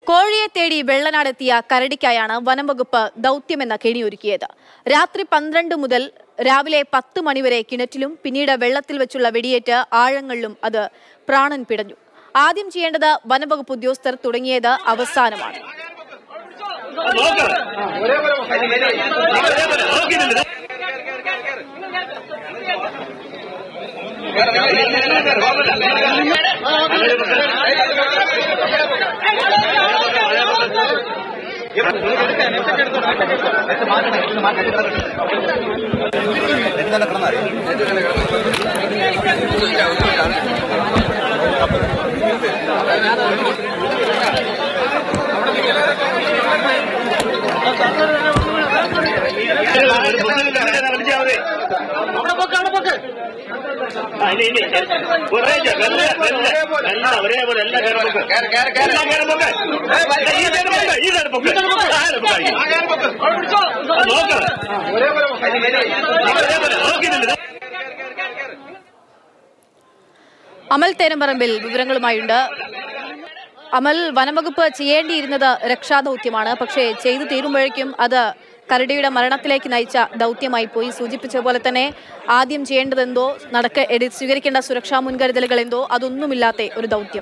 കോഴിയെ തേടി വെള്ളനാടെത്തിയ കരടിക്കായാണ് വനംവകുപ്പ് ദൗത്യമെന്ന കെണിയൊരുക്കിയത് രാത്രി പന്ത്രണ്ട് മുതൽ രാവിലെ പത്ത് മണിവരെ കിണറ്റിലും പിന്നീട് വെള്ളത്തിൽ വെച്ചുള്ള വെടിയേറ്റ് ആഴങ്ങളിലും അത് പ്രാണൻ പിടഞ്ഞു ആദ്യം ചെയ്യേണ്ടത് വനംവകുപ്പ് ഉദ്യോഗസ്ഥർ തുടങ്ങിയത് അവസാനമാണ് ഒരേപോലെ എല്ലാ അമൽ തേനമ്പറമ്പിൽ വിവരങ്ങളുമായുണ്ട് അമൽ വനംവകുപ്പ് ചെയ്യേണ്ടിയിരുന്നത് രക്ഷാദൗത്യമാണ് പക്ഷേ ചെയ്തു തീരുമ്പോഴേക്കും അത് കരടിയുടെ മരണത്തിലേക്ക് നയിച്ച ദൗത്യമായി പോയി സൂചിപ്പിച്ച പോലെ തന്നെ ആദ്യം ചെയ്യേണ്ടതെന്തോ നടക്ക എടു- സ്വീകരിക്കേണ്ട സുരക്ഷാ മുൻകരുതലുകൾ എന്തോ അതൊന്നുമില്ലാത്ത ഒരു ദൗത്യം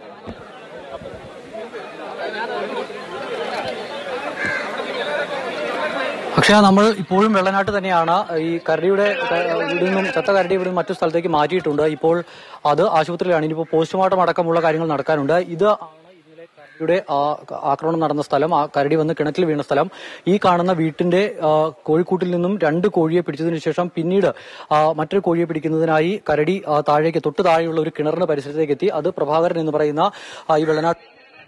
പക്ഷേ നമ്മൾ ഇപ്പോഴും വെള്ളനാട്ട് തന്നെയാണ് ഈ കരടിയുടെ ക- ഇവിടെ നിന്നും ചത്ത കരടി ഇവിടെ നിന്ന് മറ്റു സ്ഥലത്തേക്ക് മാറ്റിയിട്ടുണ്ട് ഇപ്പോൾ അത് ആശുപത്രിയിലാണ് ഇനിയിപ്പോൾ പോസ്റ്റ്മോർട്ടം അടക്കമുള്ള കാര്യങ്ങൾ നടക്കാനുണ്ട് ഇത് ആണ് ഇന്നലെ കരടിയുടെ ആ, ആക്രമണം നടന്ന സ്ഥലം ആ കരടി വന്ന് കിണറ്റിൽ വീണ സ്ഥലം ഈ കാണുന്ന വീട്ടിന്റെ ആ, കോഴിക്കൂട്ടിൽ നിന്നും രണ്ട് കോഴിയെ പിടിച്ചതിനു ശേഷം പിന്നീട് ആ, മറ്റൊരു കോഴിയെ പിടിക്കുന്നതിനായി കരടി ആ, താഴേക്ക് തൊട്ട് താഴെയുള്ള ഒരു കിണറിന്റെ പരിസരത്തേക്ക് എത്തി അത് പ്രഭാകരൻ എന്ന് പറയുന്ന ആ, ഈ വെള്ളനാട്ട്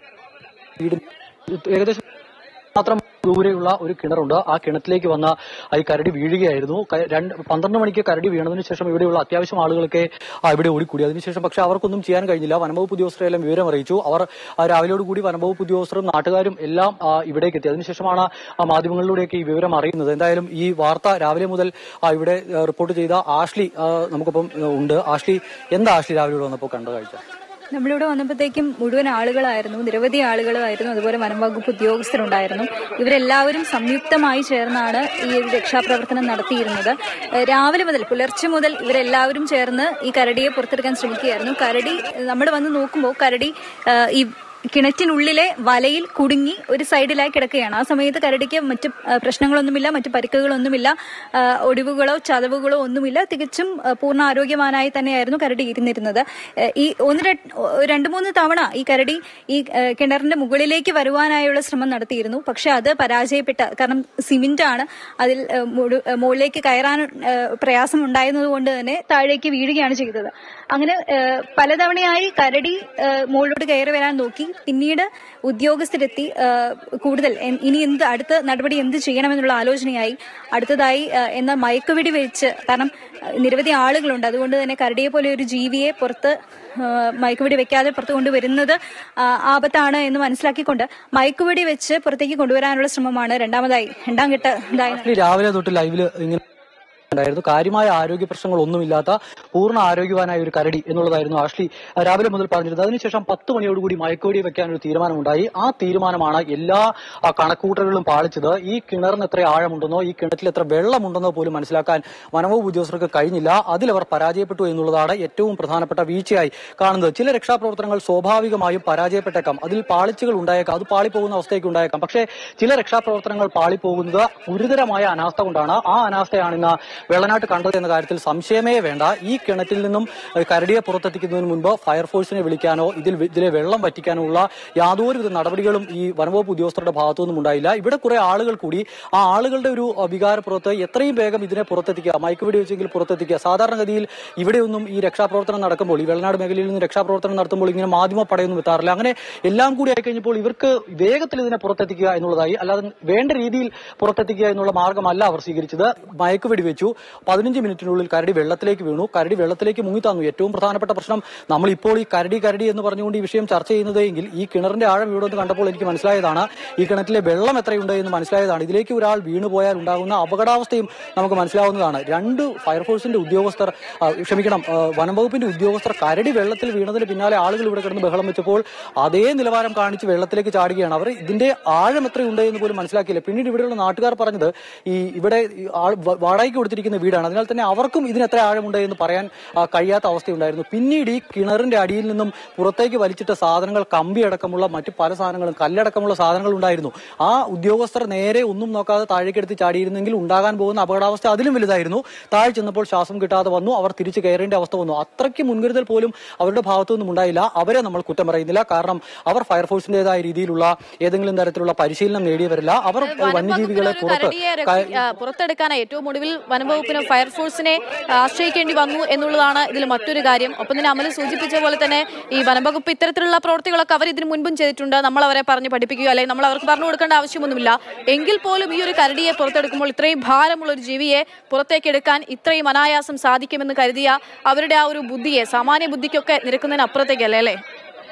വീട് ഏകദേശം മാത്രം ദൂരെയുള്ള ഒരു കിണറുണ്ട് ആ കിണറ്റിലേക്ക് വന്ന ആ ഈ കരടി വീഴുകയായിരുന്നു ക- രണ്ട് പന്ത്രണ്ട് മണിക്ക് കരടി വീണതിന് ശേഷം ഇവിടെയുള്ള അത്യാവശ്യം ആളുകളൊക്കെ ആ, ഇവിടെ ഓടിക്കൂടി അതിനുശേഷം പക്ഷെ അവർക്കൊന്നും ചെയ്യാൻ കഴിഞ്ഞില്ല വനംവകുപ്പ് ഉദ്യോഗസ്ഥരെല്ലാം വിവരം അറിയിച്ചു അവർ ആ, രാവിലെയോട് കൂടി വനംവകുപ്പ് ഉദ്യോഗസ്ഥരും നാട്ടുകാരും എല്ലാം ആ, ഇവിടേക്ക് എത്തി അതിനുശേഷമാണ് ആ, മാധ്യമങ്ങളിലൂടെയൊക്കെ ഈ വിവരം അറിയുന്നത് എന്തായാലും ഈ വാർത്ത രാവിലെ മുതൽ ആ, ഇവിടെ ആ, റിപ്പോർട്ട് ചെയ്ത ആഷ്ലി ആ, നമുക്കിപ്പം ആ, ഉണ്ട് ആഷ്ലി എന്താ ആഷ്ലി രാവിലെ ഇവിടെ വന്നപ്പോൾ കണ്ട കാഴ്ച നമ്മളിവിടെ വന്നപ്പോഴത്തേക്കും മുഴുവൻ ആളുകളായിരുന്നു നിരവധി ആളുകളായിരുന്നു അതുപോലെ വനം വകുപ്പ് ഉദ്യോഗസ്ഥരുണ്ടായിരുന്നു ഇവരെല്ലാവരും സംയുക്തമായി ചേർന്നാണ് ഈ ഒരു രക്ഷാപ്രവർത്തനം നടത്തിയിരുന്നത് ഏഹ് രാവിലെ മുതൽ പുലർച്ചെ മുതൽ ഇവരെല്ലാവരും ചേർന്ന് ഈ കരടിയെ പുറത്തെടുക്കാൻ ശ്രമിക്കുകയായിരുന്നു കരടി നമ്മൾ വന്ന് നോക്കുമ്പോൾ കരടി ഏഹ് ഈ കിണറ്റിനുള്ളിലെ വലയിൽ കുടുങ്ങി ഒരു സൈഡിലായി കിടക്കുകയാണ് ആ സമയത്ത് കരടിക്ക് മറ്റ് ആ, പ്രശ്നങ്ങളൊന്നുമില്ല മറ്റ് പരിക്കുകളൊന്നുമില്ല ആ, ഒടിവുകളോ ചതവുകളോ ഒന്നുമില്ല തികച്ചും ആ, പൂർണ്ണ ആരോഗ്യവാനായി തന്നെയായിരുന്നു കരടി ഇരുന്നിരുന്നത് ആ, ഈ ഒന്ന് ര- രണ്ട് മൂന്ന് തവണ ഈ കരടി ഈ ആ, കിണറിന്റെ മുകളിലേക്ക് വരുവാനായുള്ള ശ്രമം നടത്തിയിരുന്നു പക്ഷെ അത് പരാജയപ്പെട്ട കാരണം സിമെന്റ് ആണ് അതിൽ ആ, മുഴു- ആ, മുകളിലേക്ക് കയറാൻ ആ, പ്രയാസം ഉണ്ടായിരുന്നത് കൊണ്ട് തന്നെ താഴേക്ക് വീഴുകയാണ് ചെയ്തത് അങ്ങനെ ആ, പലതവണയായി കരടി ആ, മുകളിലോട്ട് കയറി വരാൻ നോക്കി പിന്നീട് ഉദ്യോഗസ്ഥരെത്തി ആ, കൂടുതൽ എൻ- ഇനി എന്ത് അടുത്ത നടപടി എന്ത് ചെയ്യണമെന്നുള്ള ആലോചനയായി അടുത്തതായി ആ, എന്ന മയക്കുവെടി വെച്ച് കാരണം ആ, നിരവധി ആളുകളുണ്ട് അതുകൊണ്ട് തന്നെ കരടിയെ പോലെ ഒരു ജീവിയെ പുറത്ത് ആ, മയക്കുവെടി വെക്കാതെ പുറത്ത് കൊണ്ടുവരുന്നത് ആ, ആപത്താണ് എന്ന് മനസ്സിലാക്കിക്കൊണ്ട് മയക്കുവെടി വെച്ച് പുറത്തേക്ക് കൊണ്ടുവരാനുള്ള ശ്രമമാണ് രണ്ടാമതായി രണ്ടാം ഘട്ട ഇതായി ആഷ്ലി രാവിലെ തൊട്ട് ലൈവില് ഇങ്ങനെ ഉണ്ടായിരുന്നു കാര്യമായ ആരോഗ്യ പ്രശ്നങ്ങളൊന്നുമില്ലാത്ത പൂർണ്ണ ആരോഗ്യവാനായ ഒരു കരടി എന്നുള്ളതായിരുന്നു ആഷ്ലി ആ, രാവിലെ മുതൽ പറഞ്ഞിരുന്നത് അതിനുശേഷം പത്ത് മണിയോടുകൂടി മയക്കുവെടി വെക്കാൻ ഒരു തീരുമാനമുണ്ടായി ആ തീരുമാനമാണ് എല്ലാ ആ, കണക്കൂട്ടലുകളും പാളിച്ചത് ഈ കിണറിന് എത്ര ആഴമുണ്ടെന്നോ ഈ കിണറ്റിൽ എത്ര വെള്ളമുണ്ടെന്നോ പോലും മനസ്സിലാക്കാൻ വനവകുപ്പ് ഉദ്യോഗസ്ഥർക്ക് കഴിഞ്ഞില്ല അതിലവർ പരാജയപ്പെട്ടു എന്നുള്ളതാണ് ഏറ്റവും പ്രധാനപ്പെട്ട വീഴ്ചയായി കാണുന്നത് ചില രക്ഷാപ്രവർത്തനങ്ങൾ സ്വാഭാവികമായും പരാജയപ്പെട്ടേക്കാം അതിൽ പാളിച്ചകൾ ഉണ്ടായേക്കാം അത് പാളിപ്പോകുന്ന അവസ്ഥയൊക്കെ ഉണ്ടായേക്കാം പക്ഷേ ചില രക്ഷാപ്രവർത്തനങ്ങൾ പാളിപ്പോകുന്നത് ഗുരുതരമായ അനാസ്ഥ കൊണ്ടാണ് ആ അനാസ്ഥയാണ് ഇന്ന് വെള്ളനാട്ട് കണ്ടത് എന്ന കാര്യത്തിൽ സംശയമേ വേണ്ട ഈ കിണറ്റിൽ നിന്നും ഏഹ്, കരടിയെ പുറത്തെത്തിക്കുന്നതിന് മുൻപ് ഫയർഫോഴ്സിനെ വിളിക്കാനോ ഇതിൽ വി- ഇതിലെ വെള്ളം വറ്റിക്കാനോ ഉള്ള യാതൊരുവിധ നടപടികളും ഈ വനംവകുപ്പ് ഉദ്യോഗസ്ഥരുടെ ഭാഗത്തുനിന്നും ഉണ്ടായില്ല ഇവിടെ കുറെ ആളുകൾ കൂടി ആ ആളുകളുടെ ഒരു അഹ്, വികാരപ്പുറത്ത് എത്രയും വേഗം ഇതിനെ പുറത്തെത്തിക്കുക മയക്കുവെടി വെച്ചെങ്കിൽ പുറത്തെത്തിക്കുക സാധാരണഗതിയിൽ ഇവിടെയൊന്നും ഈ രക്ഷാപ്രവർത്തനം നടക്കുമ്പോൾ ഈ വെള്ളനാട് മേഖലയിൽ നിന്ന് രക്ഷാപ്രവർത്തനം നടത്തുമ്പോൾ ഇങ്ങനെ മാധ്യമ പടയൊന്നും എത്താറില്ല അങ്ങനെ എല്ലാം കൂടി ആയിക്കഴിഞ്ഞപ്പോൾ ഇവർക്ക് വേഗത്തിൽ ഇതിനെ പുറത്തെത്തിക്കുക എന്നുള്ളതായി അല്ലാതെ വേണ്ട രീതിയിൽ പുറത്തെത്തിക്കുക എന്നുള്ള മാർഗമല്ല അവർ സ്വീകരിച്ചത് മയക്കുവെടി വെച്ചു പതിനഞ്ച് മിനിറ്റിനുള്ളിൽ കരടി വെള്ളത്തിലേക്ക് വീണു കരടി വെള്ളത്തിലേക്ക് മുങ്ങിത്താന്നു ഏറ്റവും പ്രധാനപ്പെട്ട പ്രശ്നം നമ്മൾ ഇപ്പോൾ ഈ കരടി കരടി എന്ന് പറഞ്ഞുകൊണ്ട് ഈ വിഷയം ചർച്ച ചെയ്യുന്നത് എങ്കിൽ ഈ കിണറിന്റെ ആഴം ഇവിടെ നിന്ന് കണ്ടപ്പോൾ എനിക്ക് മനസ്സിലായതാണ് ഈ കിണറ്റിലെ വെള്ളം എത്രയുണ്ട് എന്ന് മനസ്സിലായതാണ് ഇതിലേക്ക് ഒരാൾ വീണുപോയാൽ ഉണ്ടാകുന്ന അപകടാവസ്ഥയും നമുക്ക് മനസ്സിലാവുന്നതാണ് രണ്ട് ഫയർഫോഴ്സിന്റെ ഉദ്യോഗസ്ഥർ ആ, ക്ഷമിക്കണം ആ, വനം വകുപ്പിന്റെ ഉദ്യോഗസ്ഥർ കരടി വെള്ളത്തിൽ വീണതിന് പിന്നാലെ ആളുകൾ ഇവിടെ കിടന്ന് ബഹളം വെച്ചപ്പോൾ അതേ നിലവാരം കാണിച്ച് വെള്ളത്തിലേക്ക് ചാടുകയാണ് അവർ ഇതിന്റെ ആഴം എത്രയുണ്ട് എന്ന് പോലും മനസ്സിലാക്കിയില്ല പിന്നീട് ഇവിടെയുള്ള നാട്ടുകാർ പറഞ്ഞത് ഈ ഇവിടെ ഈ ആൾ വ- വാടകയ്ക്ക് കൊടുത്തിരിക്കുന്ന വീടാണ് അതിനാൽ തന്നെ അവർക്കും ഇതിന് എത്ര ആഴമുണ്ട് എന്ന് പറയാൻ ആ, കഴിയാത്ത അവസ്ഥയുണ്ടായിരുന്നു പിന്നീട് ഈ കിണറിന്റെ അടിയിൽ നിന്നും പുറത്തേക്ക് വലിച്ചിട്ട സാധനങ്ങൾ കമ്പി അടക്കമുള്ള മറ്റ് പല സാധനങ്ങളും കല്ലടക്കമുള്ള സാധനങ്ങൾ ഉണ്ടായിരുന്നു ആ ഉദ്യോഗസ്ഥർ നേരെ ഒന്നും നോക്കാതെ താഴേക്കെടുത്ത് ചാടിയിരുന്നെങ്കിൽ ഉണ്ടാകാൻ പോകുന്ന അപകടാവസ്ഥ അതിലും വലുതായിരുന്നു താഴെ ചെന്നപ്പോൾ ശ്വാസം കിട്ടാതെ വന്നു അവർ തിരിച്ചു കയറേണ്ട അവസ്ഥ വന്നു അത്രയ്ക്ക് മുൻകരുതൽ പോലും അവരുടെ ഭാഗത്തു നിന്നും ഉണ്ടായില്ല അവരെ നമ്മൾ കുറ്റം പറയുന്നില്ല കാരണം അവർ ഫയർഫോഴ്സിന്റേതായ രീതിയിലുള്ള ഏതെങ്കിലും തരത്തിലുള്ള പരിശീലനം നേടിയവരല്ല അവർ വന്യജീവികളെ വനംവകുപ്പിന് ഒരു പുറത്ത് കരടിയെ രക്ഷി- ആ, പുറത്തെടുക്കാനായി ഏറ്റവും ഒടുവിൽ വനംവകുപ്പിന് ഫയർഫോഴ്സിനെ ആ, ആശ്രയിക്കേണ്ടി വന്നു എന്നുള്ളതാണ് ഇതിൽ മറ്റൊരു കാര്യം ഒപ്പം തന്നെ അമൽ സൂചിപ്പിച്ച പോലെ തന്നെ ഈ വനംവകുപ്പ് ഇത്തരത്തിലുള്ള പ്രവർത്തികളൊക്കെ അവർ ഇതിനു മുൻപും ചെയ്തിട്ടുണ്ട് നമ്മൾ അവരെ പറഞ്ഞു പഠിപ്പിക്കുകയോ അല്ലെങ്കിൽ നമ്മൾ അവർക്ക് പറഞ്ഞു കൊടുക്കേണ്ട ആവശ്യമൊന്നുമില്ല എങ്കിൽ പോലും ഈ ഒരു കരടിയെ പുറത്തെടുക്കുമ്പോൾ ഇത്രയും ഭാരമുള്ള ഒരു ജീവിയെ പുറത്തേക്ക് എടുക്കാൻ ഇത്രയും അനായാസം സാധിക്കുമെന്ന് കരുതിയ അവരുടെ ആ ഒരു ബുദ്ധിയെ സാമാന്യ ബുദ്ധിക്കൊക്കെ നിരക്കുന്നതിന് അപ്പുറത്തേക്കല്ലേ അല്ലേ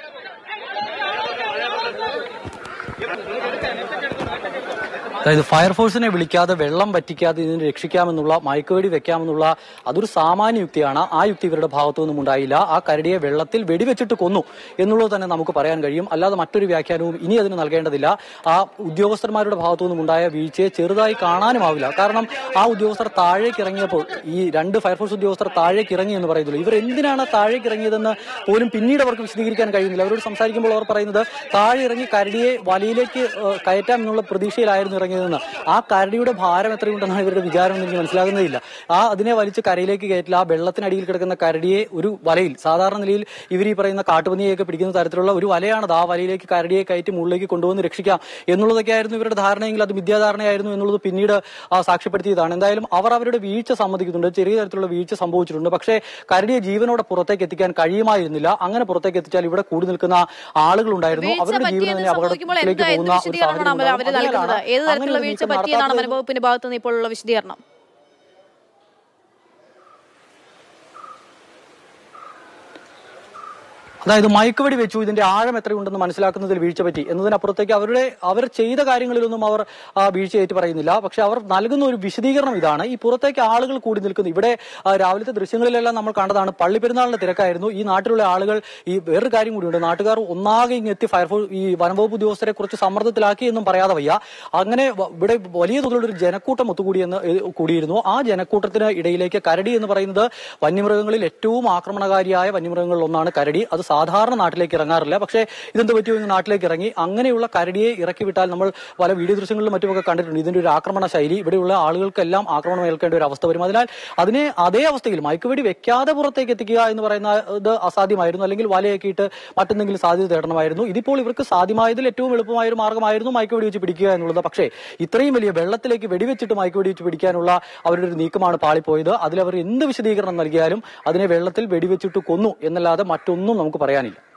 അതായത് ഫയർഫോഴ്സിനെ വിളിക്കാതെ വെള്ളം വറ്റിക്കാതെ ഇതിനെ രക്ഷിക്കാമെന്നുള്ള മയക്കുവെടി വെക്കാമെന്നുള്ള അതൊരു സാമാന്യ യുക്തിയാണ് ആ യുക്തി ഇവരുടെ ഭാഗത്തു നിന്നും ഉണ്ടായില്ല ആ കരടിയെ വെള്ളത്തിൽ വെടിവെച്ചിട്ട് കൊന്നു എന്നുള്ളത് തന്നെ നമുക്ക് പറയാൻ കഴിയും അല്ലാതെ മറ്റൊരു വ്യാഖ്യാനവും ഇനി അതിന് നൽകേണ്ടതില്ല ആ ഉദ്യോഗസ്ഥന്മാരുടെ ഭാഗത്തു നിന്നും ഉണ്ടായ വീഴ്ചയെ ചെറുതായി കാണാനുമാവില്ല കാരണം ആ ഉദ്യോഗസ്ഥർ താഴേക്ക് ഇറങ്ങിയപ്പോൾ ഈ രണ്ട് ഫയർഫോഴ്സ് ഉദ്യോഗസ്ഥർ താഴേക്ക് ഇറങ്ങി എന്ന് പറയുന്നുള്ളൂ ഇവർ എന്തിനാണ് താഴേക്ക് ഇറങ്ങിയതെന്ന് പോലും പിന്നീട് അവർക്ക് വിശദീകരിക്കാൻ കഴിയുന്നില്ല അവരോട് സംസാരിക്കുമ്പോൾ അവർ പറയുന്നത് താഴെ ഇറങ്ങി കരടിയെ വലയിലേക്ക് ഏഹ്, കയറ്റാം എന്നുള്ള പ്രതീക്ഷയിലായിരുന്നു ഇറങ്ങിയതെന്ന് ആ കരടിയുടെ ഭാരം എത്രയുണ്ടെന്നാണ് ഇവരുടെ വിചാരം എന്ന് എനിക്ക് മനസ്സിലാകുന്നതില്ല ആ അതിനെ വലിച്ച് കരയിലേക്ക് കയറ്റില്ല ആ വെള്ളത്തിനടിയിൽ കിടക്കുന്ന കരടിയെ ഒരു വലയിൽ സാധാരണ നിലയിൽ ഇവർ ഈ പറയുന്ന കാട്ടുപന്നിയെയൊക്കെ പിടിക്കുന്ന തരത്തിലുള്ള ഒരു വലയാണത് ആ വലയിലേക്ക് കരടിയെ കയറ്റി മുകളിലേക്ക് കൊണ്ടുവന്ന് രക്ഷിക്കാം എന്നുള്ളതൊക്കെ ആയിരുന്നു ഇവരുടെ ധാരണയെങ്കിൽ അത് മിഥ്യാധാരണയായിരുന്നു എന്നുള്ളത് പിന്നീട് ആ, സാക്ഷ്യപ്പെടുത്തിയതാണ് എന്തായാലും അവർ അവരുടെ വീഴ്ച സമ്മതിക്കുന്നുണ്ട് ചെറിയ തരത്തിലുള്ള വീഴ്ച സംഭവിച്ചിട്ടുണ്ട് പക്ഷേ കരടിയെ ജീവനോടെ പുറത്തേക്ക് എത്തിക്കാൻ കഴിയുമായിരുന്നില്ല അങ്ങനെ പുറത്തേക്ക് എത്തിച്ചാൽ ഇവിടെ കൂടി നിൽക്കുന്ന ആളുകളുണ്ടായിരുന്നു വീഴ്ച അവരുടെ ജീവൻ പറ്റിയെന്ന് തന്നെ സംഭവിക്കുമ്പോൾ അപകടത്തിലേക്ക് എന്താ എന്ത് പോകുന്ന ഒരു വിശദീകരണമാണ് അമൽ സാഹചര്യം അവര് നൽകുന്നത് അതിനാലാണ് ഏത് തരത്തിലുള്ള അങ്ങനെ ഒരു വീഴ്ച നീക്കം പറ്റിയെന്നാണ് നടത്താത്തത് വനംവകുപ്പിന്റെ ഭാഗത്ത് നിന്ന് ഇപ്പോഴുള്ള വിശദീകരണം അതായത് മയക്കുവെടി വെച്ചു ഇതിന്റെ ആഴം എത്രയുണ്ടെന്ന് മനസ്സിലാക്കുന്നതിൽ വീഴ്ച പറ്റി എന്നതിനപ്പുറത്തേക്ക് അവരുടെ അവർ ചെയ്ത കാര്യങ്ങളിലൊന്നും അവർ ആ, വീഴ്ച ഏറ്റു പറയുന്നില്ല പക്ഷെ അവർ നൽകുന്ന ഒരു വിശദീകരണം ഇതാണ് ഈ പുറത്തേക്ക് ആളുകൾ കൂടി നിൽക്കുന്നു ഇവിടെ ആ, രാവിലത്തെ ദൃശ്യങ്ങളിലെല്ലാം നമ്മൾ കണ്ടതാണ് പള്ളി പെരുന്നാളിന്റെ തിരക്കായിരുന്നു ഈ നാട്ടിലുള്ള ആളുകൾ ഈ വേറൊരു കാര്യം കൂടിയുണ്ട് നാട്ടുകാർ ഒന്നാകെ ഇങ്ങ് എത്തി ഫയർഫോഴ്സ് ഈ വനംവകുപ്പ് ഉദ്യോഗസ്ഥരെ കുറിച്ച് സമ്മർദ്ദത്തിലാക്കി എന്നും പറയാതെ വയ്യ അങ്ങനെ വ- ഇവിടെ വലിയ തോതിലുള്ള ഒരു ജനക്കൂട്ടം ഒത്തുകൂടിയെന്ന് ഏ, കൂടിയിരുന്നു ആ ജനക്കൂട്ടത്തിന് ഇടയിലേക്ക് കരടി എന്ന് പറയുന്നത് വന്യമൃഗങ്ങളിൽ ഏറ്റവും ആക്രമണകാരിയായ വന്യമൃഗങ്ങളിൽ ഒന്നാണ് കരടി അത് സാധാരണ നാട്ടിലേക്ക് ഇറങ്ങാറില്ല പക്ഷേ ഇതെന്ത് പറ്റിയോ ഇങ്ങ് നാട്ടിലേക്ക് ഇറങ്ങി അങ്ങനെയുള്ള കരടിയെ ഇറക്കി വിട്ടാൽ നമ്മൾ പല വീഡിയോ ദൃശ്യങ്ങളിലും മറ്റുമൊക്കെ കണ്ടിട്ടുണ്ട് ഇതിന്റെ ഒരു ആക്രമണ ശൈലി ഇവിടെയുള്ള ആളുകൾക്കെല്ലാം ആക്രമണം ഏൽക്കേണ്ട ഒരു അവസ്ഥ വരും അതിനാൽ അതിനെ അതേ അവസ്ഥയിൽ മയക്കുവെടി വെക്കാതെ പുറത്തേക്ക് എത്തിക്കുക എന്ന് പറയുന്ന ഇത് അസാധ്യമായിരുന്നു അല്ലെങ്കിൽ വലയാക്കിയിട്ട് മറ്റെന്തെങ്കിലും സാധ്യത തേടണമായിരുന്നു ഇതിപ്പോൾ ഇവർക്ക് സാധ്യമായതിൽ ഏറ്റവും എളുപ്പമായ ഒരു മാർഗമായിരുന്നു മയക്കുവെടി വെച്ച് പിടിക്കുക എന്നുള്ളത് പക്ഷേ ഇത്രയും വലിയ വെള്ളത്തിലേക്ക് വെടിവെച്ചിട്ട് മയക്കുവെടി വെച്ച് പിടിക്കാനുള്ള അവരുടെ ഒരു നീക്കമാണ് പാളിപ്പോയത് അതിലവർ എന്ത് വിശദീകരണം നൽകിയാലും അതിനെ വെള്ളത്തിൽ വെടിവെച്ചിട്ട് കൊന്നു എന്നല്ലാതെ മറ്റൊന്നും നമുക്ക് പറയാനില്ല